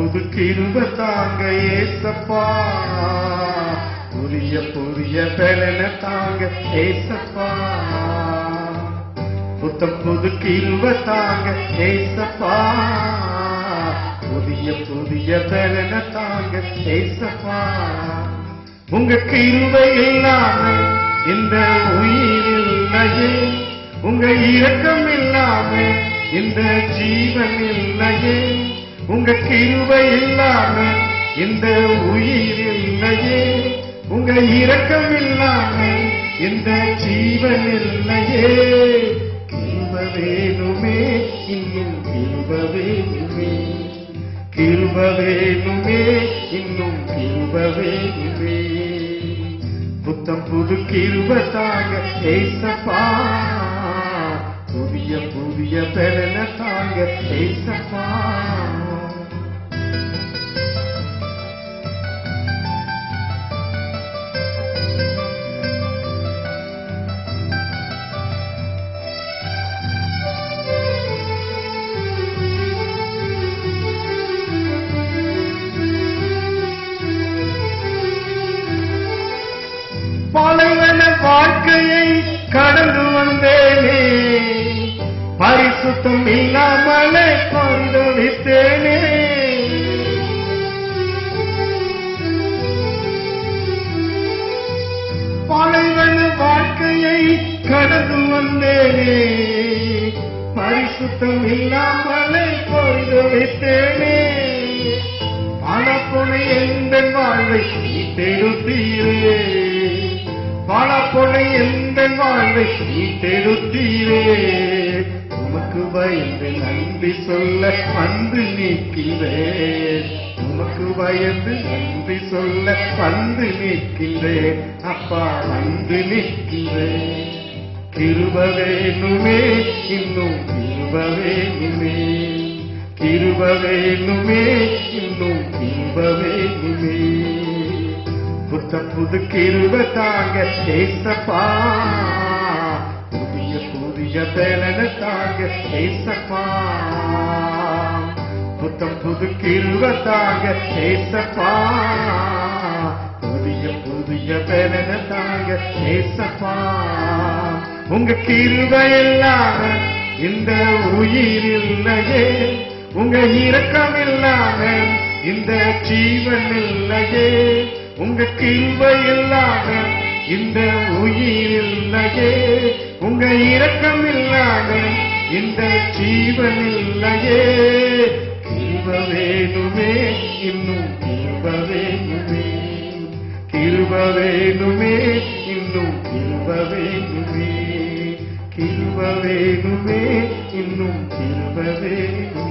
புது கிருப தாங்க ஏசப்பா புதிய புதிய பலன தாங்க ஏசப்பா புத்தம் புது கிருப தாங்க ஏசப்பா புதிய புதிய பலன தாங்க ஏசப்பா உங்க கிருபை இல்லாம இந்த உயிர் இல்லையே உங்க இரக்கம் இல்லாம இந்த ஜீவன் இல்லையே உங்க கிருபை இல்லாம இந்த உயிர் இல்லையே உங்க இரக்கம் இல்லாம இந்த ஜீவன் இல்லையே கிருப வேணுமே இன்னும் கிருப வேணுமே கிருப வேணுமே இன்னும் கிருப வேணுமே புத்தம் புது கிருப தாங்க ஏசப்பா புதிய புதிய பெறன தாங்க ஏசப்பா பாலைவன வாழ்க்கையை கடந்து வந்தேனே பரிசுத்தம் இல்லாமலே பரிதவித்தேனே பாலைவன வாழ்க்கையை கடந்து வந்தேனே பரிசுத்தம் இல்லாமலே பரிதவித்தேனே பணப்பொனை எந்த வாழ்வை மீட்டெடுத்தீரே பணப்பொனை எந்த வாழ்வை மீட்டெடுத்தீரே உமக்கு பயந்து நன்றி சொல்ல வந்து நிற்கிறேன் உமக்கு பயந்து நன்றி சொல்ல வந்து நிற்கிறேன் அப்பா வந்து நிற்கிறேன் கிருப வேணுமே இன்னும் கிருப வேணுமே கிருப வேணுமே இன்னும் கிருப வேணுமே புத்த புது கிருப தாங்க ஏசப்பா புதிய புதிய பலன தாங்க ஏசப்பா புத்தம் புது கிருப தாங்க ஏசப்பா புதிய புதிய பலன தாங்க ஏசப்பா உங்க கிருப இல்லாம இந்த உயிர் இல்லையே உங்க இரக்கம் இல்லாம இந்த ஜீவன் இல்லையே உங்க கிருபை இல்லாம இந்த உயிர் இல்லையே உங்க இரக்கம் இல்லாம இந்த ஜீவன் இல்லையே கிருப வேணுமே இன்னும் கிருப வேணுமே கிருப வேணுமே இன்னும் கிருப வேணுமே கிருப வேணுமே இன்னும் கிருப வேணுமே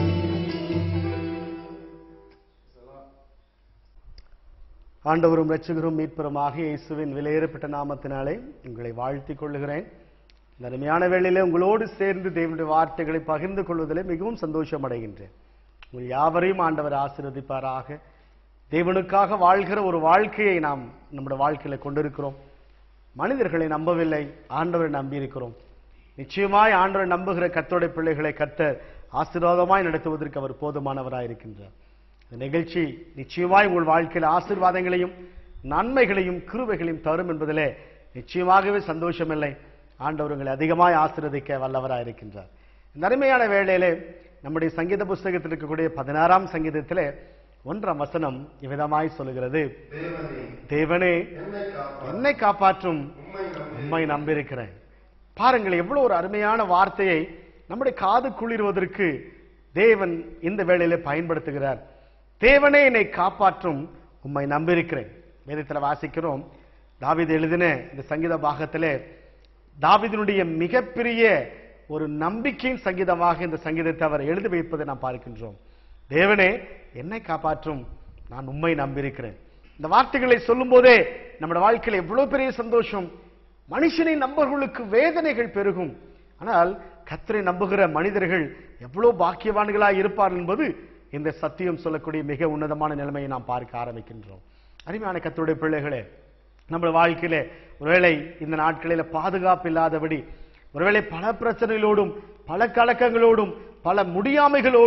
ஆண்டவரும் ரட்சகரும் மீட்பருமாக இயேசுவின் விலையேறப்பட்ட நாமத்தினாலே உங்களை வாழ்த்திக் கொள்ளுகிறேன் இந்த அருமையான வேளையிலே உங்களோடு சேர்ந்து தேவனுடைய வார்த்தைகளை பகிர்ந்து கொள்வதிலே மிகவும் சந்தோஷம் அடைகின்றேன் உங்கள் யாவரையும் ஆண்டவர் ஆசீர்வதிப்பாராக தேவனுக்காக வாழ்கிற ஒரு வாழ்க்கையை நாம் நம்முடைய வாழ்க்கையில கொண்டிருக்கிறோம் மனிதர்களை நம்பவில்லை ஆண்டவரை நம்பியிருக்கிறோம் நிச்சயமாய் ஆண்டவரை நம்புகிற கத்தோடைய பிள்ளைகளை கத்தர் ஆசீர்வாதமாய் நடத்துவதற்கு அவர் போதுமானவராயிருக்கின்றார் இந்த நிகழ்ச்சி நிச்சயமாய் உங்கள் வாழ்க்கையில் ஆசீர்வாதங்களையும் நன்மைகளையும் கிருபைகளையும் தரும் என்பதிலே நிச்சயமாகவே சந்தோஷமில்லை ஆண்டவர் உங்களை அதிகமாய் ஆசீர்வதிக்க வல்லவராய் இருக்கின்றார் இந்த அருமையான வேளையிலே நம்முடைய சங்கீத புஸ்தகத்தில் இருக்கக்கூடிய பதினாறாம் சங்கீதத்திலே ஒன்றாம் வசனம் இவ்விதமாய் சொல்லுகிறது தேவனே என்னை காப்பாற்றும் உம்மை நம்பியிருக்கிறேன் பாருங்கள் எவ்வளவு ஒரு அருமையான வார்த்தையை நம்முடைய காது குளிர்வதற்கு தேவன் இந்த வேளையிலே பயன்படுத்துகிறார் தேவனே என்னை காப்பாற்றும் உம்மை நம்பியிருக்கிறேன் வேதத்தில் வாசிக்கிறோம் தாவீது எழுதின இந்த சங்கீத பாகத்திலே தாவீதினுடைய மிகப்பெரிய ஒரு நம்பிக்கையின் சங்கீதமாக இந்த சங்கீதத்தை அவர் எழுதி வைப்பதை நாம் பார்க்கின்றோம் தேவனே என்னை காப்பாற்றும் நான் உம்மை நம்பியிருக்கிறேன் இந்த வார்த்தைகளை சொல்லும் போதே நம்முடைய வாழ்க்கையில் எவ்வளவு பெரிய சந்தோஷம் மனுஷனை நம்பர்களுக்கு வேதனைகள் பெருகும் ஆனால் கத்தரை நம்புகிற மனிதர்கள் எவ்வளவு பாக்கியவான்களாய் இருப்பார்கள் என்பது இந்த சத்தியம் சொல்லக்கூடிய மிக உன்னதமான நிலைமையை நாம் பார்க்க ஆரம்பிக்கின்றோம் அருமையான கத்தருடைய பிள்ளைகளே நம்ம வாழ்க்கையிலே ஒருவேளை இந்த நாட்களில பாதுகாப்பு இல்லாதபடி ஒருவேளை பல பிரச்சனைகளோடும் பல கலக்கங்களோடும் பல முடியாமைகளோடும்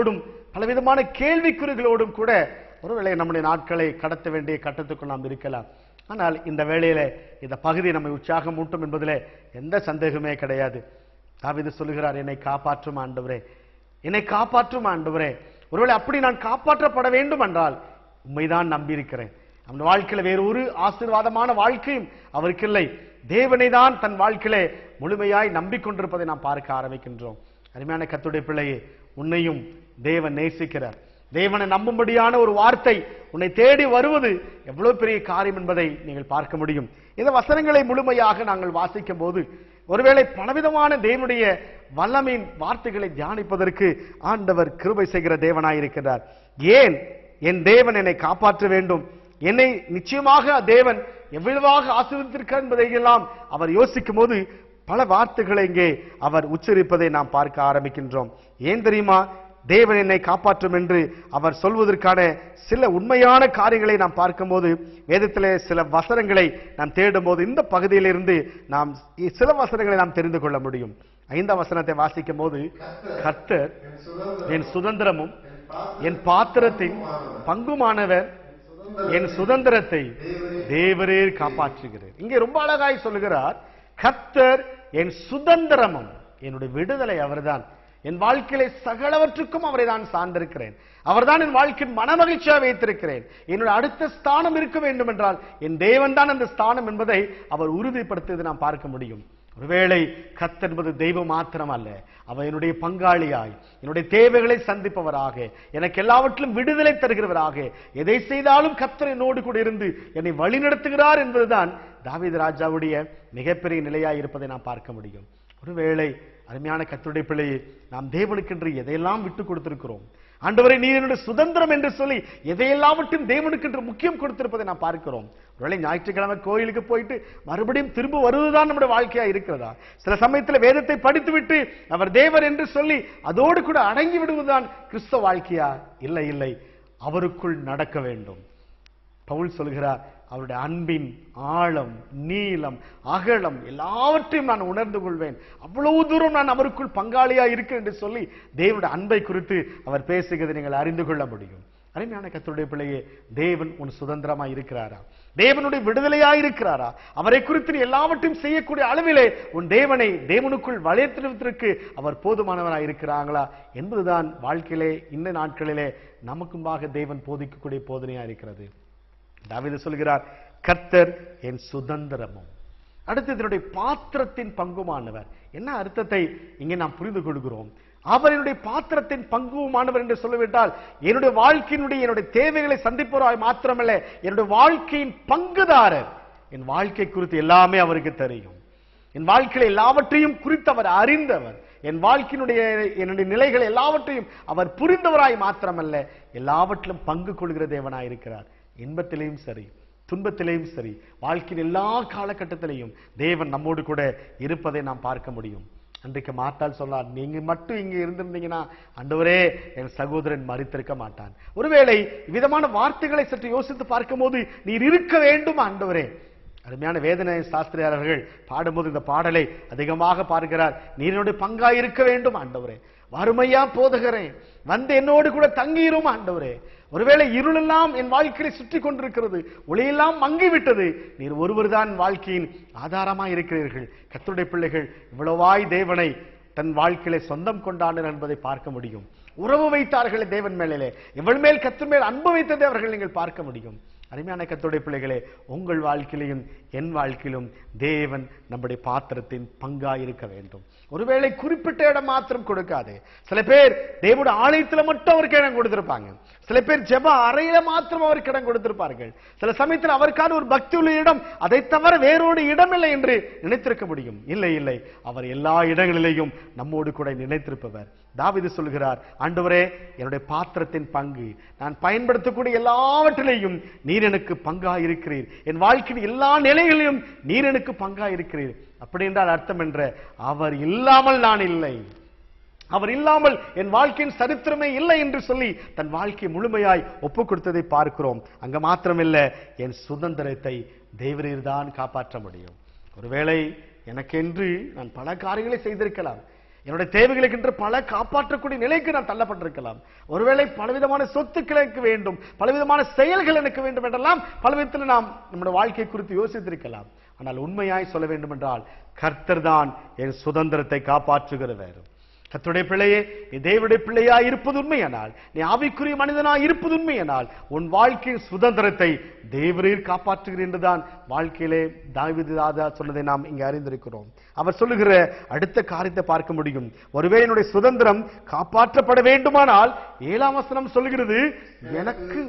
பலவிதமான கேள்விக்குறிகளோடும் கூட ஒருவேளை நம்முடைய நாட்களை கடத்த வேண்டிய கட்டத்துக்குள் நாம் இருக்கலாம் ஆனால் இந்த வேளையில இந்த பகுதி நம்மை உற்சாகம் ஊட்டும் என்பதிலே எந்த சந்தேகமே கிடையாது தாவீது சொல்லுகிறார் என்னை காப்பாற்றும் ஆண்டவரே என்னை காப்பாற்றும் ஆண்டவரே ஒருவேளை அப்படி நான் காப்பாற்றப்பட வேண்டும் என்றால் உண்மைதான் நம்பியிருக்கிறேன் அவன் வாழ்க்கையில வேறு ஒரு ஆசீர்வாதமான வாழ்க்கையும் அவருக்கு இல்லை தேவனை தான் தன் வாழ்க்கையிலே முழுமையாய் நம்பிக்கொண்டிருப்பதை நாம் பார்க்க ஆரம்பிக்கின்றோம் அருமையான கத்துடைய பிள்ளையே உன்னையும் தேவன் நேசிக்கிறார் தேவனை நம்பும்படியான ஒரு வார்த்தை உன்னை தேடி வருவது எவ்வளவு பெரிய காரியம் என்பதை நீங்கள் பார்க்க முடியும் இந்த வசனங்களை முழுமையாக நாங்கள் வாசிக்கும் போது ஒருவேளை பலவிதமான தேவனுடைய வல்லமையின் வார்த்தைகளை தியானிப்பதற்கு ஆண்டவர் கிருபை செய்கிற தேவனாயிருக்கிறார் ஏன் என் தேவன் என்னை காப்பாற்ற வேண்டும் என்னை நிச்சயமாக தேவன் எவ்வளவாக ஆசீர்வதித்திருக்கிறார் என்பதையெல்லாம் அவர் யோசிக்கும் போது பல வார்த்தைகளை இங்கே அவர் உச்சரிப்பதை நாம் பார்க்க ஆரம்பிக்கின்றோம் ஏன் தெரியுமா தேவன் என்னை காப்பாற்றும் என்று அவர் சொல்வதற்கான சில உண்மையான காரியங்களை நாம் பார்க்கும்போது வேதத்திலே சில வசனங்களை நாம் தேடும்போது இந்த பகுதியிலிருந்து நாம் சில வசனங்களை நாம் தெரிந்து கொள்ள முடியும் ஐந்தாம் வசனத்தை வாசிக்கும் போது கர்த்தர் என் சுதந்திரமும் என் பாத்திரத்தின் பங்குமானவர் என் சுதந்திரத்தை தேவரே காப்பாற்றுகிறார் இங்கே ரொம்ப அழகாய் சொல்லுகிறார் கர்த்தர் என் சுதந்திரமும் என்னுடைய விடுதலை அவர்தான் என் வாழ்க்கையிலே சகலவற்றுக்கும் அவரை நான் சார்ந்திருக்கிறேன் அவர்தான் என் வாழ்க்கையின் மனமகிழ்ச்சியா வைத்திருக்கிறேன் என்னுடைய அடுத்த ஸ்தானம் இருக்க வேண்டும் என்றால் என் தேவன் தான் அந்த ஸ்தானம் என்பதை அவர் உறுதிப்படுத்துவதை நாம் பார்க்க முடியும் ஒருவேளை கத் என்பது தெய்வம் மாத்திரம் அல்ல அவர் என்னுடைய பங்காளியாய் என்னுடைய தேவைகளை சந்திப்பவராக எனக்கு எல்லாவற்றிலும் விடுதலை தருகிறவராக எதை செய்தாலும் கத்தர் என்னோடு கூட இருந்து என்னை வழிநடத்துகிறார் என்பதுதான் தாவீது ராஜாவுடைய மிகப்பெரிய நிலையாய் இருப்பதை நாம் பார்க்க முடியும் ஒருவேளை அருமையான கத்தருடைய பிள்ளையை நாம் தேவனுக்கென்று எதையெல்லாம் விட்டு கொடுத்திருக்கிறோம் ஆண்டவரை நீ என்னுடைய சுதந்திரம் என்று சொல்லி எதையெல்லாவற்றும் தேவனுக்கென்று முக்கியம் கொடுத்திருப்பதை நாம் பார்க்கிறோம் ஒருவேளை ஞாயிற்றுக்கிழமை கோயிலுக்கு போயிட்டு மறுபடியும் திரும்ப வருவதுதான் நம்முடைய வாழ்க்கையா இருக்கிறதா சில சமயத்தில் வேதத்தை படித்துவிட்டு அவர் தேவர் என்று சொல்லி அதோடு கூட அடங்கி விடுவதுதான் கிறிஸ்தவ வாழ்க்கையா இல்லை இல்லை அவருக்குள் நடக்க வேண்டும் பவுல் சொல்கிறார் அவருடைய அன்பின் ஆழம் நீளம் அகலம் எல்லாவற்றையும் நான் உணர்ந்து கொள்வேன் அவ்வளவு தூரம் நான் அவருக்குள் பங்காளியா இருக்கிறேன் என்று சொல்லி தேவனுடைய அன்பை குறித்து அவர் பேசுகிறதை நீங்கள் அறிந்து கொள்ள முடியும் அருமையான கத்தருடைய பிள்ளையே தேவன் உன் சுதந்திரமா இருக்கிறாரா தேவனுடைய விடுதலையா இருக்கிறாரா அவரை குறித்து நீ எல்லாவற்றையும் செய்யக்கூடிய அளவிலே உன் தேவனை தேவனுக்குள் வளையத்திற்கு அவர் போதுமானவராய் இருக்கிறாங்களா என்பதுதான் வாழ்க்கையிலே இந்த நாட்களிலே நமக்கும்பாக தேவன் போதிக்கக்கூடிய போதனையா இருக்கிறது தாவீது சொல்கிறார் கர்த்தர் என் சுதந்திரமும் அடுத்து இதனுடைய பாத்திரத்தின் பங்குமானவர் என்ன அர்த்தத்தை இங்கே நாம் புரிந்து கொள்கிறோம் அவர் என்னுடைய பாத்திரத்தின் பங்குமானவர் என்று சொல்லிவிட்டால் என்னுடைய வாழ்க்கையினுடைய என்னுடைய தேவைகளை சந்திப்பவராய் மாத்திரமல்ல என்னுடைய வாழ்க்கையின் பங்குதாரர் என் வாழ்க்கை குறித்து எல்லாமே அவருக்கு தெரியும் என் வாழ்க்கையில எல்லாவற்றையும் குறித்து அவர் அறிந்தவர் என் வாழ்க்கையினுடைய என்னுடைய நிலைகள் எல்லாவற்றையும் அவர் புரிந்தவராய் மாத்திரமல்ல எல்லாவற்றிலும் பங்கு கொள்கிற தேவனாய் இருக்கிறார் இன்பத்திலேயும் சரி துன்பத்திலேயும் சரி வாழ்க்கையின் எல்லா காலகட்டத்திலையும் தேவன் நம்மோடு கூட இருப்பதை நாம் பார்க்க முடியும் அன்றைக்கு மாட்டால் சொல்லார் நீங்க மட்டும் இங்க இருந்திருந்தீங்கன்னா ஆண்டவரே என் சகோதரன் மறித்திருக்க மாட்டான் ஒருவேளை விதமான வார்த்தைகளை சற்று யோசித்து பார்க்கும்போது நீர் இருக்க வேண்டும் ஆண்டவரே அருமையான வேதனை சாஸ்திரியாளர்கள் பாடும்போது இந்த பாடலை அதிகமாக பார்க்கிறார் நீரினுடைய பங்கா இருக்க வேண்டும் ஆண்டவரே வறுமையா போதுகிறேன் வந்து என்னோடு கூட தங்கியிரும் ஆண்டவரே ஒருவேளை இருளெல்லாம் என் வாழ்க்கையை சுற்றி கொண்டிருக்கிறது ஒளியெல்லாம் மங்கிவிட்டது நீர் ஒருவர்தான் வாழ்க்கையின் ஆதாரமா இருக்கிறீர்கள் கர்த்தருடைய பிள்ளைகள் இவ்வளவாய் தேவனை தன் வாழ்க்கையில சொந்தம் கொண்டாடினர் என்பதை பார்க்க முடியும் உறவு வைத்தார்களே தேவன் மேலே எவள் மேல் கத்தர் மேல் அன்பு வைத்ததை அவர்கள் நீங்கள் பார்க்க முடியும் அருமையான கத்தோடைய பிள்ளைகளே உங்கள் வாழ்க்கையிலும் என் வாழ்க்கையிலும் தேவன் நம்முடைய பாத்திரத்தின் பங்காய் இருக்க வேண்டும் ஒருவேளை குறிப்பிட்ட இடம் மாத்திரம் கொடுக்காது சில பேர் தேவனுடைய ஆலயத்துல மட்டும் அவருக்கு இடம் கொடுத்திருப்பாங்க சில பேர் ஜெப அறையில மாத்திரம் அவருக்கு இடம் கொடுத்திருப்பார்கள் சில சமயத்தில் அவருக்கான ஒரு பக்தி உள்ள இடம் அதை தவிர வேறோடு இடம் இல்லை என்று நினைத்திருக்க முடியும் இல்லை இல்லை அவர் எல்லா இடங்களிலேயும் நம்மோடு கூட நினைத்திருப்பவர் தாவிது சொல்கிறார் ஆண்டவரே என்னுடைய பாத்திரத்தின் பங்கு நான் பயன்படுத்தக்கூடிய எல்லாவற்றிலேயும் நீர் எனக்கு பங்கா இருக்கிறீர் என் வாழ்க்கையின் எல்லா நிலைகளிலும் நீர் எனக்கு பங்கா இருக்கிறீர் அப்படி என்றால் அர்த்தம் என்ற அவர் இல்லாமல் நான் இல்லை அவர் இல்லாமல் என் வாழ்க்கையின் சரித்திரமே இல்லை என்று சொல்லி தன் வாழ்க்கை முழுமையாய் ஒப்பு கொடுத்ததை பார்க்கிறோம் அங்க மாத்திரமில்ல என் சுதந்திரத்தை தேவரீர் தான் காப்பாற்ற முடியும் ஒருவேளை எனக்கென்று நான் பல காரியங்களை செய்திருக்கலாம் என்னுடைய தேவைகளுக்கு என்று பல காப்பாற்றக்கூடிய நிலைக்கு நான் தள்ளப்பட்டிருக்கலாம் ஒருவேளை பலவிதமான சொத்துக்கள் எனக்கு வேண்டும் பலவிதமான செயல்கள் எனக்கு வேண்டும் என்றெல்லாம் பல விதத்தில் நாம் நம்முடைய வாழ்க்கை குறித்து யோசித்திருக்கலாம் ஆனால் உண்மையாய் சொல்ல வேண்டும் என்றால் கர்த்தர் தான் என் சுதந்திரத்தை காப்பாற்றுகிறவர் கர்த்தருடைய பிள்ளையே நீ தேவனுடைய பிள்ளையா இருப்பது உண்மையானால் நீ ஆவிக்குரிய மனிதனா இருப்பது உண்மையானால் உன் வாழ்க்கையின் சுதந்திரத்தை தேவரீர் காப்பாற்றுகிறீர் என்றுதான் வாழ்க்கையிலே தாவீது ராஜா சொன்னதை நாம் இங்கே அறிந்திருக்கிறோம் அவர் சொல்லுகிற அடுத்த காரியத்தை பார்க்க முடியும் ஒருவேளை என்னுடைய சுதந்திரம் காப்பாற்றப்பட வேண்டுமானால் ஏழாம் வசனம் சொல்லுகிறது எனக்கு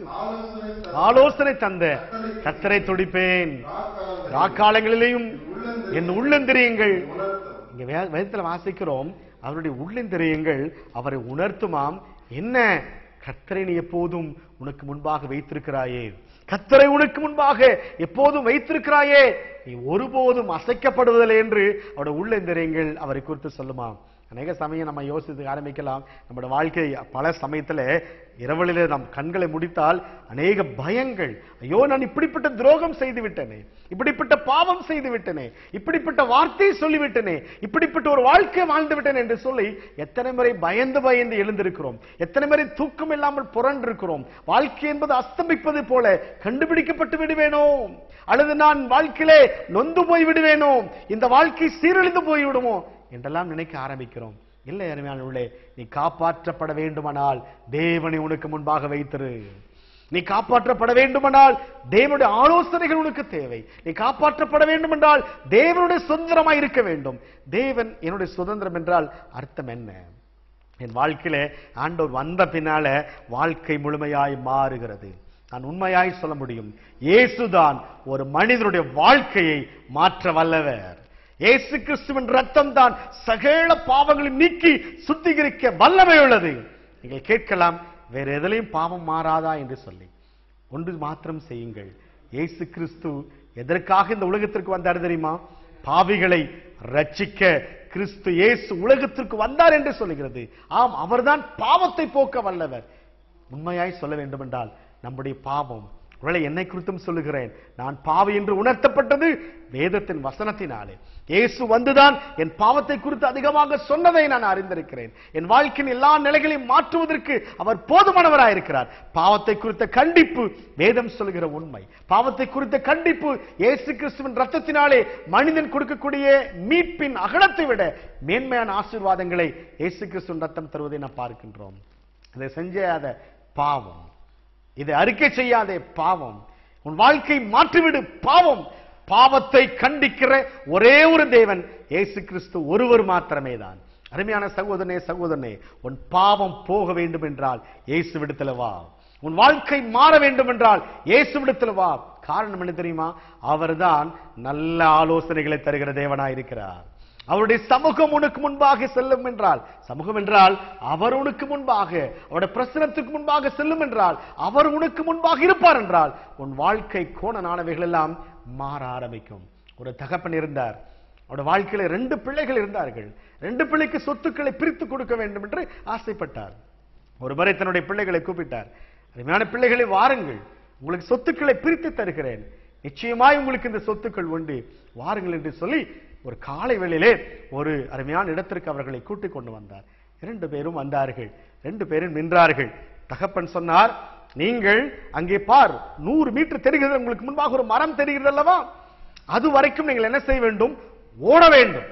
ஆலோசனை தந்த கத்தரை துடிப்பேன் ராக்காலங்களிலேயும் என் உள்ளந்திரியங்கள் இங்க வே- வேதத்துல வாசிக்கிறோம் அவருடைய உள்ளந்திரியங்கள் அவரை உணர்த்துமாம் என்ன கத்தரை நீ எப்போதும் உனக்கு முன்பாக வைத்திருக்கிறாயே கத்தரை உனக்கு முன்பாக எப்போதும் வைத்திருக்கிறாயே நீ ஒருபோதும் அசைக்கப்படுவதில்லை என்று அவருடைய உள்ளந்திரியங்கள் அவரை குறித்து சொல்லுமாம் அநேக சமயம் நம்ம யோசித்து ஆரம்பிக்கலாம் நம்முடைய வாழ்க்கை பல சமயத்துல இரவலிலே நம் கண்களை முடித்தால் அநேக பயங்கள் ஐயோ நான் இப்படிப்பட்ட துரோகம் செய்து விட்டேனே இப்படிப்பட்ட பாவம் செய்து விட்டேனே இப்படிப்பட்ட வார்த்தையை சொல்லிவிட்டேனே இப்படிப்பட்ட ஒரு வாழ்க்கை வாழ்ந்து விட்டேன் என்று சொல்லி எத்தனை முறை பயந்து பயந்து எழுந்திருக்கிறோம் எத்தனை முறை தூக்கம் இல்லாமல் புரண்டிருக்கிறோம் வாழ்க்கை என்பது அஸ்தமிப்பது போல கண்டுபிடிக்கப்பட்டு விடுவேனோ அல்லது நான் வாழ்க்கையிலே நொந்து போய் விடுவேனோ இந்த வாழ்க்கை சீரழிந்து போய் விடுமோ என்றெல்லாம் நினைக்க ஆரம்பிக்கிறோம் இல்லை அருமையானவர்களே நீ காப்பாற்றப்பட வேண்டுமானால் தேவனை உனக்கு முன்பாக வைத்திரு நீ காப்பாற்றப்பட வேண்டுமென்றால் தேவனுடைய ஆலோசனைகள் உனக்கு தேவை நீ காப்பாற்றப்பட வேண்டுமென்றால் தேவனுடைய சுதந்திரமாய் இருக்க வேண்டும் தேவன் என்னுடைய சுதந்திரம் என்றால் அர்த்தம் என்ன என் வாழ்க்கையில ஆண்டவர் வந்த பின்னால வாழ்க்கை முழுமையாய் மாறுகிறது நான் உண்மையாய் சொல்ல முடியும் இயேசுதான் ஒரு மனிதனுடைய வாழ்க்கையை மாற்ற வல்லவர் இயேசு கிறிஸ்துவின் ரத்தம் தான் சகல பாவங்களையும் நீக்கி சுத்திகரிக்க வல்லமை உள்ளது நீங்கள் கேட்கலாம் வேற எதிலையும் பாவம் மாறாதா என்று சொல்லி ஒன்று மாத்திரம் செய்யுங்கள் இயேசு கிறிஸ்து எதற்காக இந்த உலகத்திற்கு வந்தார் தெரியுமா பாவிகளை ரட்சிக்க கிறிஸ்து இயேசு உலகத்திற்கு வந்தார் என்று சொல்லுகிறது ஆம் அவர்தான் பாவத்தை போக்க வல்லவர் உண்மையாய் சொல்ல வேண்டுமென்றால் நம்முடைய பாவம் ஒருவேளை என்னை குறித்தும் சொல்லுகிறேன் நான் பாவி என்று உணர்த்தப்பட்டது வேதத்தின் வசனத்தினாலே இயேசு வந்துதான் என் பாவத்தை குறித்து அதிகமாக சொன்னதை நான் அறிந்திருக்கிறேன் என் வாழ்க்கையின் எல்லா நிலைகளையும் மாற்றுவதற்கு அவர் போதுமானவராயிருக்கிறார் பாவத்தை குறித்த கண்டிப்பு வேதம் சொல்லுகிற உண்மை பாவத்தை குறித்த கண்டிப்பு இயேசு கிறிஸ்துவின் ரத்தத்தினாலே மனிதன் கொடுக்கக்கூடிய மீட்பின் அகலத்தை விட மேன்மையான ஆசீர்வாதங்களை இயேசு கிறிஸ்துவின் ரத்தம் தருவதை நாம் பார்க்கின்றோம் இதை செஞ்சாத பாவம் இதை அறிக்கை செய்யாதே பாவம் உன் வாழ்க்கை மாற்றிவிடு பாவம் பாவத்தை கண்டிக்கிற ஒரே ஒரு தேவன் இயேசு கிறிஸ்து ஒருவர் மாத்திரமே தான் அருமையான சகோதரனே சகோதரனே உன் பாவம் போக வேண்டும் என்றால் இயேசு விடத்துல வா உன் வாழ்க்கை மாற வேண்டும் என்றால் இயேசு விடத்துல வா காரணம் என்ன தெரியுமா அவர்தான் நல்ல ஆலோசனைகளை தருகிற தேவனாயிருக்கிறார் அவருடைய சமூகம் உனக்கு முன்பாக செல்லும் என்றால் சமூகம் என்றால் அவர் உனக்கு முன்பாக அவருடைய பிரசனத்துக்கு முன்பாக செல்லும் என்றால் அவர் உனக்கு முன்பாக இருப்பார் என்றால் உன் வாழ்க்கை கோணனானவைகள் எல்லாம் மாற ஆரம்பிக்கும் ஒரு தகப்பன் இருந்தார் அவருடைய வாழ்க்கையில ரெண்டு பிள்ளைகள் இருந்தார்கள் ரெண்டு பிள்ளைக்கு சொத்துக்களை பிரித்து கொடுக்க வேண்டும் என்று ஆசைப்பட்டார் ஒரு முறை தன்னுடைய பிள்ளைகளை கூப்பிட்டார் அருமையான பிள்ளைகளை வாருங்கள் உங்களுக்கு சொத்துக்களை பிரித்து தருகிறேன் நிச்சயமாய் உங்களுக்கு இந்த சொத்துக்கள் உண்டு வாருங்கள் என்று சொல்லி ஒரு காலை வேளையிலே ஒரு அருமையான இடத்திற்கு அவர்களை கூட்டிக் கொண்டு வந்தார் இரண்டு பேரும் வந்தார்கள் ரெண்டு பேரும் நின்றார்கள் தகப்பன் சொன்னார் நீங்கள் அங்கே பார் நூறு மீட்டர் தெரிகிறது உங்களுக்கு முன்பாக ஒரு மரம் தெரிகிறது அல்லவா அது வரைக்கும் நீங்கள் என்ன செய்ய வேண்டும் ஓட வேண்டும்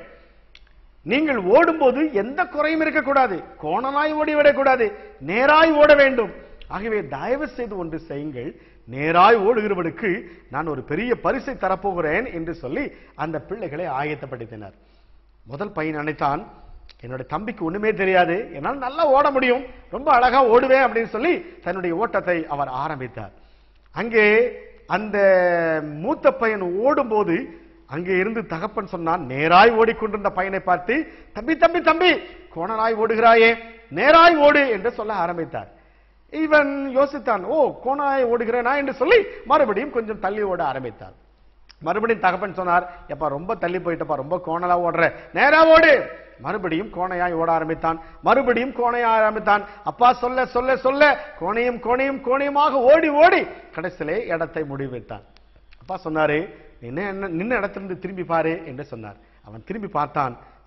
நீங்கள் ஓடும்போது எந்த குறையும் இருக்கக்கூடாது கோணலாய் ஓடி விடக்கூடாது நேராய் ஓட வேண்டும் ஆகவே தயவு செய்து ஒன்று செய்யுங்கள் நேராய் ஓடுகிறவனுக்கு நான் ஒரு பெரிய பரிசை தரப்போகிறேன் என்று சொல்லி அந்த பிள்ளைகளை ஆயத்தப்படுத்தினர் முதல் பையன் நினைத்தான் என்னோட தம்பிக்கு ஒண்ணுமே தெரியாது என்னால் நல்லா ஓட முடியும் ரொம்ப அழகா ஓடுவேன் அப்படின்னு சொல்லி தன்னுடைய ஓட்டத்தை அவர் ஆரம்பித்தார் அங்கே அந்த மூத்த பையன் ஓடும்போது அங்கே இருந்து தகப்பன் சொன்னான் நேராய் ஓடிக்கொண்டிருந்த பையனை பார்த்து தம்பி தம்பி தம்பி கோணனாய் ஓடுகிறாயே நேராய் ஓடு என்று சொல்ல ஆரம்பித்தார் இவன் யோசித்தான் ஓ கோணாய் ஓடுகிறேனா என்று சொல்லி மறுபடியும் கொஞ்சம் தள்ளி ஓட ஆரம்பித்தார் மறுபடியும் தகப்பன் சொன்னார் எப்பா ரொம்ப தள்ளி போயிட்டப்பா ரொம்ப கோணலா ஓடுற நேரா ஓடு மறுபடியும் கோணையாய் ஓட ஆரம்பித்தான் மறுபடியும் கோணையா ஆரம்பித்தான் அப்பா சொல்ல சொல்ல சொல்ல கோணையும் கோணையும் கோணையுமாக ஓடி ஓடி கடைசியிலே இடத்தை முடிவிட்டான் அப்பா சொன்னாரு நின்ன என்ன- நின்ன இடத்திலிருந்து திரும்பி பாரு என்று சொன்னார் அவன் திரும்பி பார்த்தான்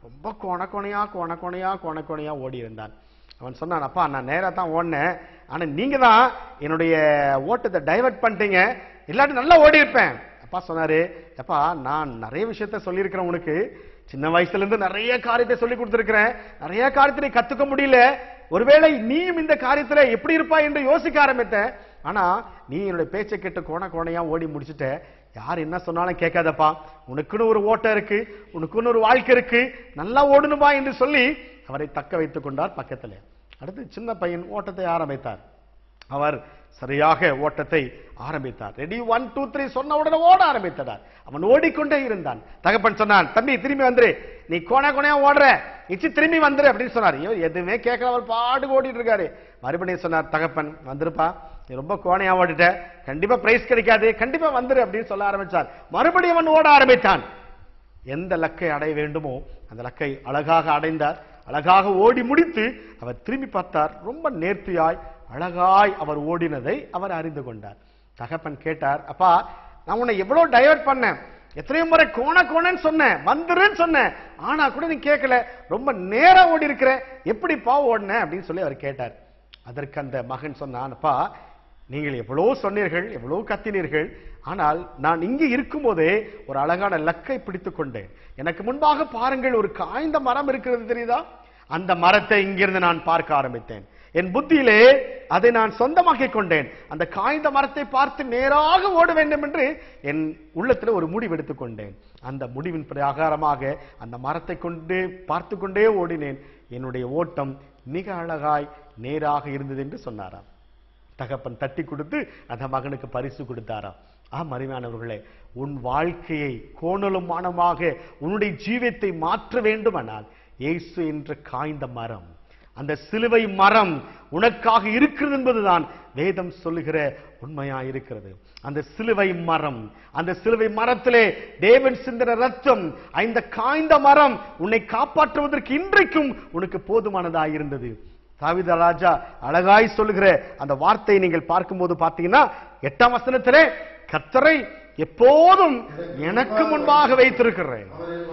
ரொம்ப கொண கொனையா கொண கொனையா கொண கொனையா ஓடி இருந்தான் அவன் சொன்னான் அப்பா நான் நேரா தான் ஓடினேன் ஆனா நீங்க தான் என்னுடைய ஓட்டத்தை டைவர்ட் பண்ணிட்டீங்க இல்லாட்டி நல்லா ஓடி இருப்பேன் அப்பா சொன்னாரு அப்பா நான் நிறைய விஷயத்த சொல்லியிருக்கிறேன் உனக்கு சின்ன வயசுல இருந்து நிறைய காரியத்தை சொல்லி கொடுத்திருக்கிறேன் நிறைய காரியத்தை நீ கத்துக்க முடியல ஒருவேளை நீயும் இந்த காரியத்துல எப்படி இருப்பாய் என்று யோசிக்க ஆரம்பித்தேன் ஆனா நீ என்னுடைய பேச்சை கேட்டு கோண கோணையா ஓடி முடிச்சுட்ட யார் என்ன சொன்னாலும் கேட்காதப்பா உனக்குன்னு ஒரு ஓட்டம் இருக்கு உனக்குன்னு ஒரு வாழ்க்கை இருக்கு நல்லா ஓடணுமா என்று சொல்லி அவரை தக்க வைத்துக் கொண்டார் பக்கத்துல அடுத்து சின்ன பையன் ஓட்டத்தை ஆரம்பித்தார் அவர் சரியாக ஓட்டத்தை ஆரம்பித்தார் ரெடி ஒன் டூ த்ரீ சொன்ன உடனே ஓட ஆரம்பித்தார் அவன் ஓடிக்கொண்டே இருந்தான் தகப்பன் சொன்னான் தம்பி திரும்பி வந்துரு நீ கோண கோணையா ஓடுற இச்சு திரும்பி வந்துரு அப்படின்னு சொன்னார் இவர் எதுவுமே கேட்கல அவர் பாடு ஓடிட்டு இருக்காரு மறுபடியும் சொன்னார் தகப்பன் வந்துருப்பா நீ ரொம்ப கோணையா ஓடிட்ட கண்டிப்பா பிரைஸ் கிடைக்காது கண்டிப்பா வந்துரு அப்படின்னு சொல்ல ஆரம்பிச்சார் மறுபடியும் அவன் ஓட ஆரம்பித்தான் எந்த லக்கை அடைய வேண்டுமோ அந்த லக்கை அழகாக அடைந்தார் அழகாக ஓடி முடித்து அவர் திரும்பி பார்த்தார் ரொம்ப நேர்த்தியாய் அழகாய் அவர் ஓடினதை அவர் அறிந்து கொண்டார் தகப்பன் கேட்டார் அப்பா நான் உன்னை எவ்வளவு டைவர்ட் பண்ணேன் எத்தனையோ முறை கோண கோணன்னு சொன்னேன் வந்துருன்னு சொன்னேன் ஆனா கூட நீ கேட்கல ரொம்ப நேரா ஓடி இருக்கிற எப்படிப்பா ஓடின அப்படின்னு சொல்லி அவர் கேட்டார் அதற்கு அந்த மகன் சொன்னான் அப்பா நீங்கள் எவ்வளோ சொன்னீர்கள் எவ்வளோ கத்தினீர்கள் ஆனால் நான் இங்கே இருக்கும்போதே ஒரு அழகான லக்கை பிடித்துக் கொண்டேன் எனக்கு முன்பாக பாருங்கள் ஒரு காய்ந்த மரம் இருக்கிறது தெரியுதா அந்த மரத்தை இங்கிருந்து நான் பார்க்க ஆரம்பித்தேன் என் புத்தியிலே அதை நான் சொந்தமாக்கிக் கொண்டேன் அந்த காய்ந்த மரத்தை பார்த்து நேராக ஓட வேண்டும் என்று என் உள்ளத்தில் ஒரு முடிவு எடுத்துக் கொண்டேன் அந்த முடிவின் பிரகாரமாக அந்த மரத்தை கொண்டு பார்த்து கொண்டே ஓடினேன் என்னுடைய ஓட்டம் மிக அழகாய் நேராக இருந்தது என்று சொன்னாராம் தகப்பன் தட்டி கொடுத்து அந்த மகனுக்கு பரிசு கொடுத்தாராம் ஆம் அருமையானவர்களே உன் வாழ்க்கையை கோணலும் மானமாக உன்னுடைய ஜீவியத்தை மாற்ற வேண்டுமானால் இயேசு என்ற காய்ந்த மரம் அந்த சிலுவை மரம் உனக்காக இருக்கிறது என்பதுதான் வேதம் சொல்லுகிற உண்மையா இருக்கிறது அந்த சிலுவை மரம் அந்த சிலுவை மரத்திலே தேவன் சிந்தின ரத்தம் இந்த காய்ந்த மரம் உன்னை காப்பாற்றுவதற்கு இன்றைக்கும் உனக்கு போதுமானதாக இருந்தது தாவீது ராஜா அழகாய் சொல்லுகிற அந்த வார்த்தையை நீங்கள் பார்க்கும்போது பார்த்தீங்கன்னா எட்டாம் வசனத்திலே கர்த்தரை எப்போதும் எனக்கு முன்பாக வைத்திருக்கிறேன்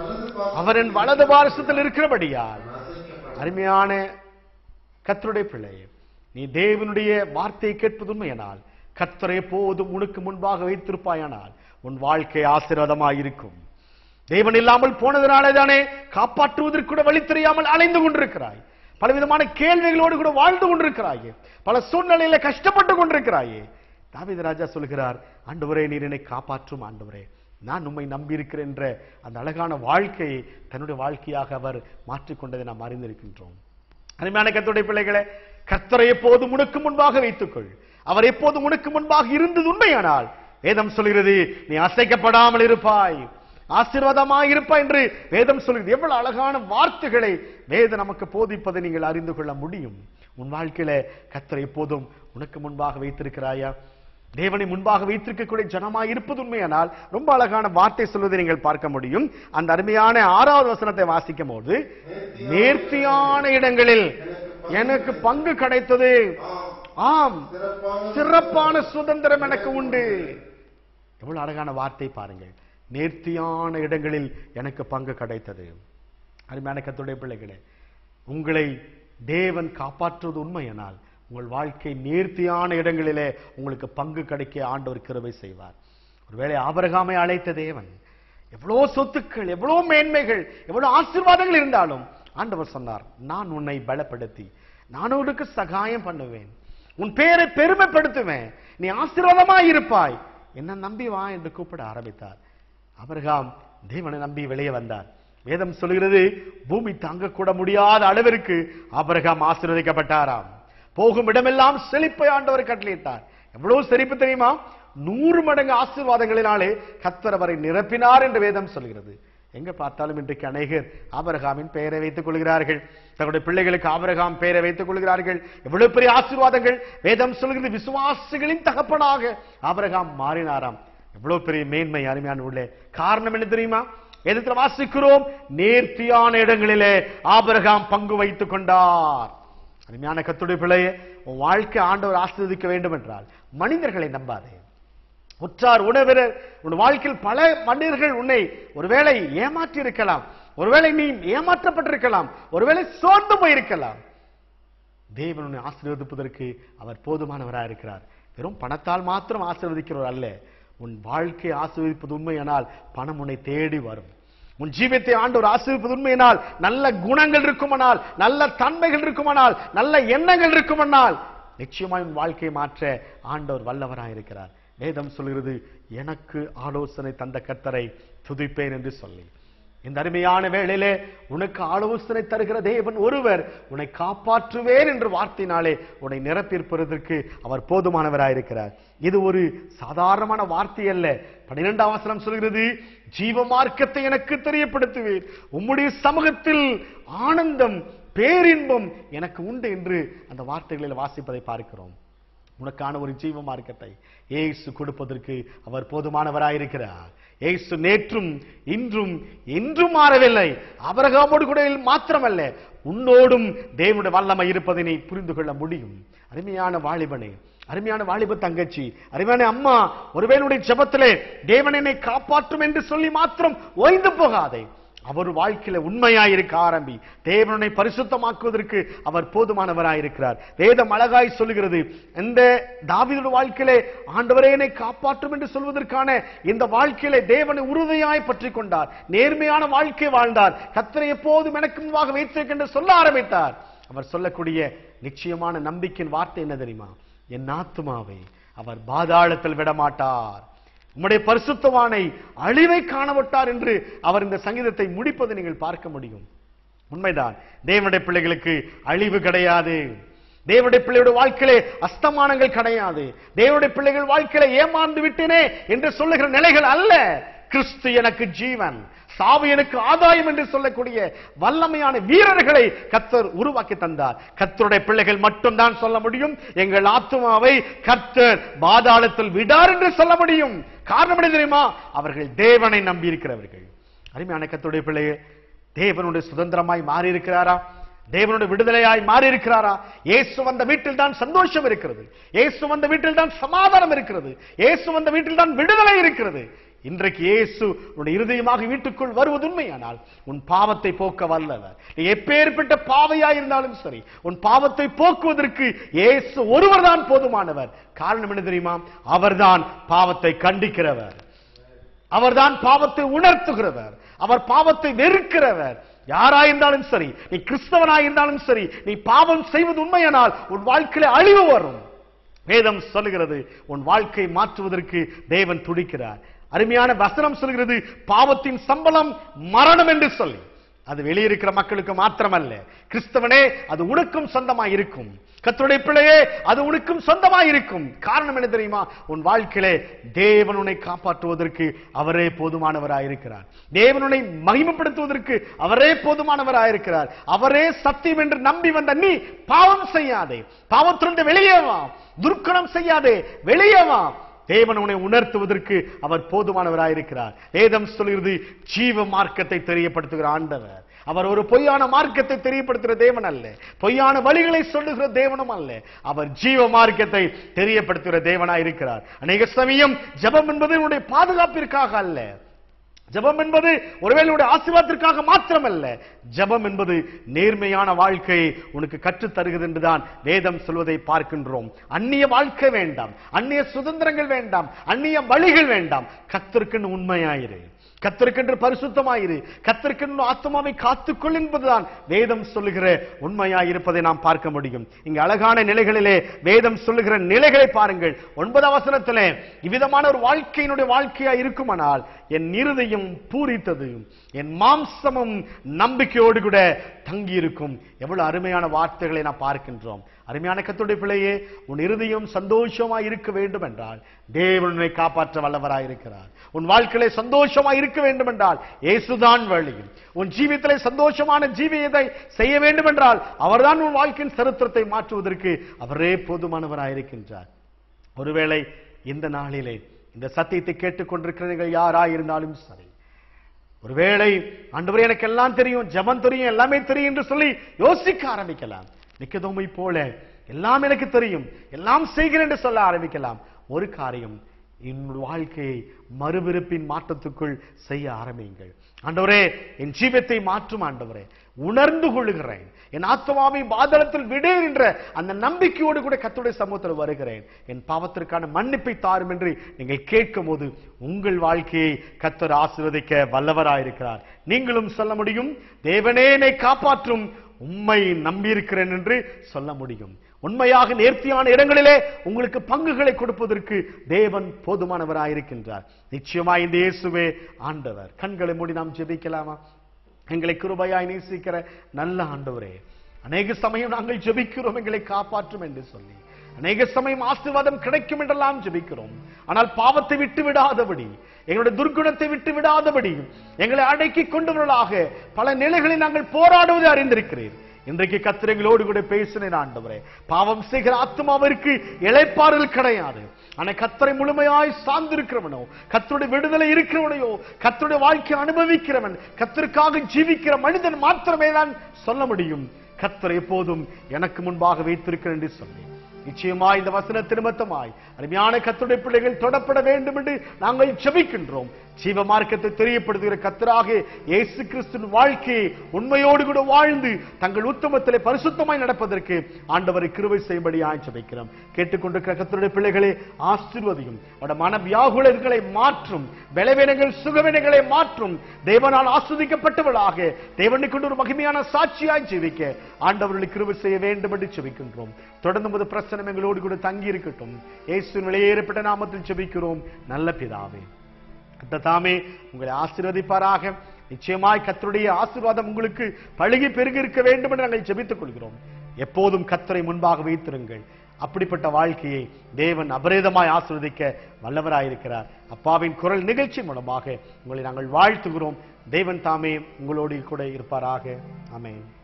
அவரின் வலது பாரசத்தில் இருக்கிறபடியால் அருமையான கர்த்தருடைய பிள்ளையே நீ தேவனுடைய வார்த்தையை கேட்பது உண்மையானால் கர்த்தரை எப்போதும் உனக்கு முன்பாக வைத்திருப்பாயானால் உன் வாழ்க்கை ஆசீர்வாதமாய் இருக்கும் தேவன் இல்லாமல் போனதுனாலே தானே காப்பாற்றுவதற்கு கூட வழி தெரியாமல் அலைந்து கொண்டிருக்கிறாய் பலவிதமான கேள்விகளோடு கூட வாழ்ந்து கொண்டிருக்கிறாயே பல சூழ்நிலையில கஷ்டப்பட்டு கொண்டிருக்கிறாயே தாவீது ராஜா சொல்கிறார் ஆண்டவரே நீர் என்னை காப்பாற்றும் ஆண்டவரே நான் உம்மை நம்பியிருக்கிறேன் என்ற அந்த அழகான வாழ்க்கையை தன்னுடைய வாழ்க்கையாக அவர் மாற்றிக்கொண்டதை நாம் அறிந்திருக்கின்றோம் அருமையான கர்த்தருடைய பிள்ளைகளே கர்த்தரை எப்போதும் உனக்கு முன்பாக வைத்துக்கொள் அவர் எப்போதும் உனக்கு முன்பாக இருந்தது உண்மையானால் வேதம் சொல்கிறது நீ அசைக்கப்படாமல் இருப்பாய் ஆசீர்வாதமாய் இருப்பாய் என்று வேதம் சொல்கிறது எவ்வளவு அழகான வார்த்தைகளை வேதம் நமக்கு போதிப்பதை நீங்கள் அறிந்து கொள்ள முடியும் உன் வாழ்க்கையில கர்த்தரை எப்போதும் உனக்கு முன்பாக வைத்திருக்கிறாயா தேவனை முன்பாக வைத்திருக்கக்கூடிய ஜனமாய் இருப்பது உண்மையானால் ரொம்ப அழகான வார்த்தை சொல்வதை நீங்கள் பார்க்க முடியும் அந்த அருமையான ஆறாவது வசனத்தை வாசிக்கும் போது நேர்த்தியான இடங்களில் எனக்கு பங்கு கிடைத்தது ஆம் சிறப்பான சுதந்திரம் எனக்கு உண்டு எவ்வளவு அழகான வார்த்தை பாருங்கள் நேர்த்தியான இடங்களில் எனக்கு பங்கு கிடைத்தது அருமையான கத்துடைய பிள்ளைகளே உங்களை தேவன் காப்பாற்றுவது உண்மையானால் உங்கள் வாழ்க்கை நேர்த்தியான இடங்களிலே உங்களுக்கு பங்கு கிடைக்க ஆண்டவர் கிருபை செய்வார் ஒருவேளை ஆபரகாமை அழைத்த தேவன் எவ்வளோ சொத்துக்கள் எவ்வளோ மேன்மைகள் எவ்வளோ ஆசீர்வாதங்கள் இருந்தாலும் ஆண்டவர் சொன்னார் நான் உன்னை பலப்படுத்தி நான் உனக்கு சகாயம் பண்ணுவேன் உன் பேரை பெருமைப்படுத்துவேன் நீ ஆசீர்வாதமாய் இருப்பாய் என்ன நம்பி வா என்று கூப்பிட ஆரம்பித்தார் அபிரகாம் தேவனை நம்பி வெளியே வந்தார் வேதம் சொல்கிறது பூமி தாங்கக்கூட முடியாத அளவிற்கு அபிரகாம் ஆசீர்வதிக்கப்பட்டாராம் போகும் இடமெல்லாம் செழிப்பை ஆண்டவர் கட்டளையிட்டார் எவ்வளவு செழிப்பு தெரியுமா நூறு மடங்கு ஆசீர்வாதங்களினாலே கத்தர் அவரை நிரப்பினார் என்று வேதம் சொல்கிறது எங்க பார்த்தாலும் இன்றைக்கு அநேகர் ஆபரகாமின் பெயரை வைத்துக் கொள்கிறார்கள் தங்களுடைய பிள்ளைகளுக்கு ஆபரகாம் பெயரை வைத்துக் கொள்கிறார்கள் எவ்வளவு பெரிய ஆசீர்வாதங்கள் வேதம் சொல்கிறது விசுவாசிகளின் தகப்பனாக ஆபரகாம் மாறினாராம் எவ்வளவு பெரிய மேன்மை அருமையான உள்ளே காரணம் என்ன தெரியுமா எதிர்த்து வாசிக்கிறோம் நேர்த்தியான இடங்களிலே ஆபரகாம் பங்கு வைத்துக் கொண்டார் அருமையான கத்துடைய பிள்ளையே உன் வாழ்க்கை ஆண்டவர் ஆசீர்வதிக்க வேண்டும் என்றால் மனிதர்களை நம்பாதே உற்றார் உணவினர் உன் வாழ்க்கையில் பல மனிதர்கள் உன்னை ஒருவேளை ஏமாற்றி இருக்கலாம் ஒருவேளை நீ ஏமாற்றப்பட்டிருக்கலாம் ஒருவேளை சோர்ந்து போயிருக்கலாம் தேவனுடைய ஆசீர்வதிப்பதற்கு அவர் போதுமானவராக இருக்கிறார் வெறும் பணத்தால் மாத்திரம் ஆசீர்வதிக்கிறவர் அல்ல உன் வாழ்க்கை ஆசீர்வதிப்பது உண்மையானால் பணம் உன்னை தேடி வரும் உன் ஜீவியத்தை ஆண்டவர் ஆசீர்வதிப்பது உண்மையானால் நல்ல குணங்கள் இருக்குமானால் நல்ல தன்மைகள் இருக்குமானால் நல்ல எண்ணங்கள் இருக்குமானால் நிச்சயமாய் உன் வாழ்க்கையை மாற்ற ஆண்டவர் வல்லவராக இருக்கிறார் வேதம் சொல்கிறது எனக்கு ஆலோசனை தந்த கர்த்தரை துதிப்பேன் என்று சொல்லி இந்த அருமையான வேளையிலே உனக்கு ஆலோசனை தருகிற தேவன் ஒருவர் உன்னை காப்பாற்றுவேன் என்று வார்த்தையினாலே உன்னை நிரப்பியிருப்பதற்கு அவர் போதுமானவராயிருக்கிறார் இது ஒரு சாதாரணமான வார்த்தை அல்ல பன்னிரெண்டாம் வசனம் சொல்கிறது ஜீவ மார்க்கத்தை எனக்கு தெரியப்படுத்துவேன் உம்முடைய சமூகத்தில் ஆனந்தம் பேரின்பம் எனக்கு உண்டு என்று அந்த வார்த்தைகளில் வாசிப்பதை பார்க்கிறோம் உனக்கான ஒரு ஜீவ மார்க்கத்தை ஏசு கொடுப்பதற்கு அவர் போதுமானவராயிருக்கிறார் ஏசு நேற்றும் இன்றும் என்றும் மாறவில்லை அவரகாமோடு கூட மாத்திரமல்ல உன்னோடும் தேவனுடைய வல்லமை இருப்பதை நீ புரிந்து கொள்ள முடியும் அருமையான வாலிபனே அருமையான வாலிப தங்கச்சி அருமையான அம்மா ஒருவேளுடைய ஜெபத்திலே தேவன் என்னை காப்பாற்றும் என்று சொல்லி மாத்திரம் ஓய்ந்து போகாதே அவர் வாழ்க்கையில உண்மையாயிருக்க ஆரம்பி தேவனை பரிசுத்தமாக்குவதற்கு அவர் போதுமானவராயிருக்கிறார் வேதம் அழகாய் சொல்லுகிறது இந்த தாவீதுடைய வாழ்க்கையிலே ஆண்டவரே என்னை காப்பாற்றும் என்று சொல்வதற்கான இந்த வாழ்க்கையிலே தேவனை உறுதியாய் பற்றி கொண்டார் நேர்மையான வாழ்க்கை வாழ்ந்தார் கத்தரை எப்போதும் எனக்கு முன்பாக வைத்திருக்க என்று சொல்ல ஆரம்பித்தார் அவர் சொல்லக்கூடிய நிச்சயமான நம்பிக்கையின் வார்த்தை என்ன தெரியுமா என் ஆத்துமாவை அவர் பாதாளத்தில் விடமாட்டார் உம்முடைய பரிசுத்தவானை அழிவை காணவிட்டார் என்று அவர் இந்த சங்கீதத்தை முடிப்பதை நீங்கள் பார்க்க முடியும் உண்மைதான் தேவனுடைய பிள்ளைகளுக்கு அழிவு கிடையாது தேவனுடைய பிள்ளையோட வாழ்க்கையிலே அஸ்தமானங்கள் கிடையாது தேவனுடைய பிள்ளைகள் வாழ்க்கையில ஏமாந்து விட்டேனே என்று சொல்லுகிற நிலைகள் அல்ல கிறிஸ்து எனக்கு ஜீவன் சாவு எனக்கு ஆதாயம் என்று சொல்லக்கூடிய வல்லமையான வீரர்களை கத்தர் உருவாக்கி தந்தார் கத்தருடைய பிள்ளைகள் மட்டும்தான் சொல்ல முடியும் எங்கள் ஆத்துமாவை கர்த்தர் பாதாளத்தில் விடார் என்று சொல்ல முடியும் காரணம் என்ன தெரியுமா அவர்கள் தேவனை நம்பி இருக்கிறவர்கள் அருமையான கத்தருடைய பிள்ளைகள் தேவனுடைய சுதந்திரமாய் மாறி இருக்கிறாரா தேவனுடைய விடுதலையாய் மாறி இருக்கிறாரா இயேசு வந்த வீட்டில் தான் சந்தோஷம் இருக்கிறது இயேசு வந்த வீட்டில் தான் சமாதானம் இருக்கிறது இயேசு வந்த வீட்டில் தான் விடுதலை இருக்கிறது இன்றைக்கு இயேசு உன்னுடைய இருதயமாக வீட்டுக்குள் வருவது உண்மையானால் உன் பாவத்தை போக்க வல்லவர் நீ எப்பேற்பட்ட பாவையா இருந்தாலும் சரி உன் பாவத்தை போக்குவதற்கு இயேசு ஒருவர் தான் போதுமானவர் காரணம் என்ன தெரியுமா அவர்தான் பாவத்தை கண்டிக்கிறவர் அவர்தான் பாவத்தை உணர்த்துகிறவர் அவர் பாவத்தை வெறுக்கிறவர் யாராயிருந்தாலும் சரி நீ கிறிஸ்தவனாயிருந்தாலும் சரி நீ பாவம் செய்வது உண்மையானால் உன் வாழ்க்கையில அழிவு வரும் வேதம் சொல்லுகிறது உன் வாழ்க்கை மாற்றுவதற்கு தேவன் துடிக்கிறார் அருமையான வசனம் சொல்கிறது பாவத்தின் சம்பளம் மரணம் என்று சொல்லி அது வெளியிருக்கிற மக்களுக்கு மாத்திரமல்ல கிறிஸ்தவனே அது உனக்கும் சொந்தமாய் இருக்கும் கர்த்தருடைய பிள்ளையே அது உனக்கும் சொந்தமாய் இருக்கும் காரணம் என்ன தெரியுமா உன் வாழ்க்கையிலே தேவன் உன்னை காப்பாற்றுவதற்கு அவரே போதுமானவராயிருக்கிறார் தேவன் உன்னை மகிமைப்படுத்துவதற்கு அவரே போதுமானவராயிருக்கிறார் அவரே சத்தியம் என்று நம்பி வந்த நீ பாவம் செய்யாதே பாவத்திலிருந்து வெளியே வா துர்க்கணம் செய்யாதே வெளியே வா தேவன் உன்னை உணர்த்துவதற்கு அவர் போதுமானவராயிருக்கிறார் வேதம் சொல்கிறது ஜீவ மார்க்கத்தை தெரியப்படுத்துகிற ஆண்டவர் அவர் ஒரு பொய்யான மார்க்கத்தை தெரியப்படுத்துகிற தேவன் அல்ல பொய்யான வழிகளை சொல்லுகிற தேவனும் அல்ல அவர் ஜீவ மார்க்கத்தை தெரியப்படுத்துகிற தேவனாய் இருக்கிறார் அநேக சமயம் ஜெபம் என்பது உன்னுடைய பாதுகாப்பிற்காக அல்ல ஜெபம் என்பது ஒருவேளை உன்னுடைய ஆசீர்வாதத்திற்காக மாத்திரமல்ல ஜெபம் என்பது நேர்மையான வாழ்க்கையை உனக்கு கற்றுத் தருகிறது என்றுதான் வேதம் சொல்வதை பார்க்கின்றோம் அந்நிய வாழ்க்கை வேண்டாம் அந்நிய சுதந்திரங்கள் வேண்டாம் அந்நிய வழிகள் வேண்டாம் கத்திற்குன்னு உண்மையாயிரு கத்திற்கென்று பரிசுத்தமாயிரு கத்திற்கென்று ஆத்மாவை காத்துக்கொள் என்பதுதான் வேதம் சொல்லுகிற உண்மையாய் இருப்பதை நாம் பார்க்க முடியும் இங்க அழகான நிலைகளிலே வேதம் சொல்லுகிற நிலைகளை பாருங்கள் ஒன்பதாம் வசனத்திலே இவ்விதமான ஒரு வாழ்க்கையினுடைய வாழ்க்கையா இருக்குமானால் என் இருதயம் பூரித்தது என் மாம்சமும் நம்பிக்கையோடு கூட தங்கி இருக்கும் எவ்வளவு அருமையான வார்த்தைகளை நாம் பார்க்கின்றோம் அருமையான கத்துடைய பிள்ளையே உன் இருதயம் சந்தோஷமா இருக்க வேண்டும் என்றால் தேவனை காப்பாற்ற வல்லவராய் இருக்கிறார் உன் வாழ்க்கையிலே சந்தோஷமா இருக்க வேண்டும் என்றால் இயேசுதான் வழி உன் ஜீவியத்திலே சந்தோஷமான ஜீவியத்தை செய்ய வேண்டும் என்றால் அவர்தான் உன் வாழ்க்கையின் சரித்திரத்தை மாற்றுவதற்கு அவரே போதுமானவராயிருக்கின்றார் ஒருவேளை இந்த நாளிலே இந்த சத்தியத்தை கேட்டுக்கொண்டிருக்கிறீர்கள் யாராயிருந்தாலும் சரி ஒருவேளை ஆண்டவரே எனக்கு எல்லாம் தெரியும் ஜெபம் தெரியும் எல்லாமே தெரியும் என்று சொல்லி யோசிக்க ஆரம்பிக்கலாம் நிக்கதோமை போல எல்லாம் எனக்கு தெரியும் எல்லாம் செய்கிறேன் என்று சொல்ல ஆரம்பிக்கலாம் ஒரு காரியம் என்னுடைய வாழ்க்கையை மறுபிறப்பின் மாற்றத்துக்குள் செய்ய ஆரம்பியுங்கள் ஆண்டவரே என் ஜீவத்தை மாற்றும் ஆண்டவரே உணர்ந்து கொள்ளுகிறேன் என் ஆத்மாவை பாதளத்தில் விடேன் என்ற அந்த நம்பிக்கையோடு கூட கத்துடைய சமூகத்தில் வருகிறேன் என் பாவத்திற்கான மன்னிப்பை தாரும் என்று நீங்கள் கேட்கும் போது உங்கள் வாழ்க்கையை கத்தர் ஆசீர்வதிக்க வல்லவராயிருக்கிறார் நீங்களும் சொல்ல முடியும் தேவனே என்னை காப்பாற்றும் உம்மை நம்பியிருக்கிறேன் என்று சொல்ல முடியும் உண்மையாக நேர்த்தியான இடங்களிலே உங்களுக்கு பங்குகளை கொடுப்பதற்கு தேவன் போதுமானவராயிருக்கின்றார் நிச்சயமாய் இந்த இயேசுவே ஆண்டவர் கண்களை மூடி நாம் ஜெபிக்கலாமா எங்களை கிருபையாய் நேசிக்கிற நல்ல ஆண்டவரே அநேக சமயம் நாங்கள் ஜெபிக்கிறோம் எங்களை காப்பாற்றும் என்று சொல்லி அநேக சமயம் ஆசீர்வாதம் கிடைக்கும் என்றெல்லாம் ஜெபிக்கிறோம் ஆனால் பாவத்தை விட்டு விடாதபடி எங்களுடைய துர்குணத்தை விட்டு விடாதபடி எங்களை அடக்கி கொண்டவர்களாக பல நிலைகளில் நாங்கள் போராடுவதை அறிந்திருக்கிறீர் இன்றைக்கு கத்திரங்களோடு கூட பேசினேன் ஆண்டவரே பாவம் செய்கிற ஆத்மாவிற்கு இளைப்பாறுதல் கிடையாது ஆனா கத்தரை முழுமையாய் சார்ந்திருக்கிறவனோ கத்தருடைய விடுதலை இருக்கிறவனையோ கத்தருடைய வாழ்க்கை அனுபவிக்கிறவன் கத்தருக்காக ஜீவிக்கிற மனிதன் மாத்திரமே தான் சொல்ல முடியும் கத்தர் எப்போதும் எனக்கு முன்பாக வைத்திருக்கிறேன் என்று சொல்லி நிச்சயமாய் இந்த வசன திருமத்தமாய் அருமையான கத்துடைய பிள்ளைகள் தொடப்பட வேண்டும் என்று நாங்கள் செபிக்கின்றோம் ஜீவ மார்க்கத்தை தெரியப்படுத்துகிற கத்தராக இயேசு கிறிஸ்துவின் வாழ்க்கையை உண்மையோடு கூட வாழ்ந்து தங்கள் உத்தமத்திலே பரிசுத்தமாய் நடப்பதற்கு ஆண்டவரை கிருபை செய்யும்படியாய் ஜெபிக்கிறோம் கேட்டுக்கொண்டிருக்கிற கத்தருடைய பிள்ளைகளே ஆசீர்வதியும் அவட மன வியாகுலர்களை மாற்றும் பலவீனங்கள் சுகவீனங்களை மாற்றும் தேவனால் ஆஸ்வதிக்கப்பட்டவளாக தேவனை கொண்டு ஒரு மகிமையான சாட்சியாய் ஜெபிக்க ஆண்டவர்களை கிருபை செய்ய வேண்டும் என்று ஜெபிக்கின்றோம் தொடர்ந்து முது பிரசனம் எங்களோடு கூட தங்கி இருக்கட்டும் இயேசு வெளியேறப்பட்ட நாமத்தில் ஜெபிக்கிறோம் நல்ல பிதாவே கர்த்தர் தாமே உங்களை ஆசீர்வதிப்பாராக நிச்சயமாய் கத்தருடைய ஆசீர்வாதம் உங்களுக்கு பழுகி பெருகி இருக்க வேண்டும் என்று நாங்கள் ஜெபித்துக் கொள்கிறோம் எப்போதும் கத்தரை முன்பாக வைத்திருங்கள் அப்படிப்பட்ட வாழ்க்கையை தேவன் அபரேதமாய் ஆசீர்வதிக்க வல்லவராயிருக்கிறார் அப்பாவின் குரல் நிகழ்ச்சி மூலமாக உங்களை நாங்கள் வாழ்த்துகிறோம் தேவன் தாமே உங்களோடு கூட இருப்பாராக ஆமென்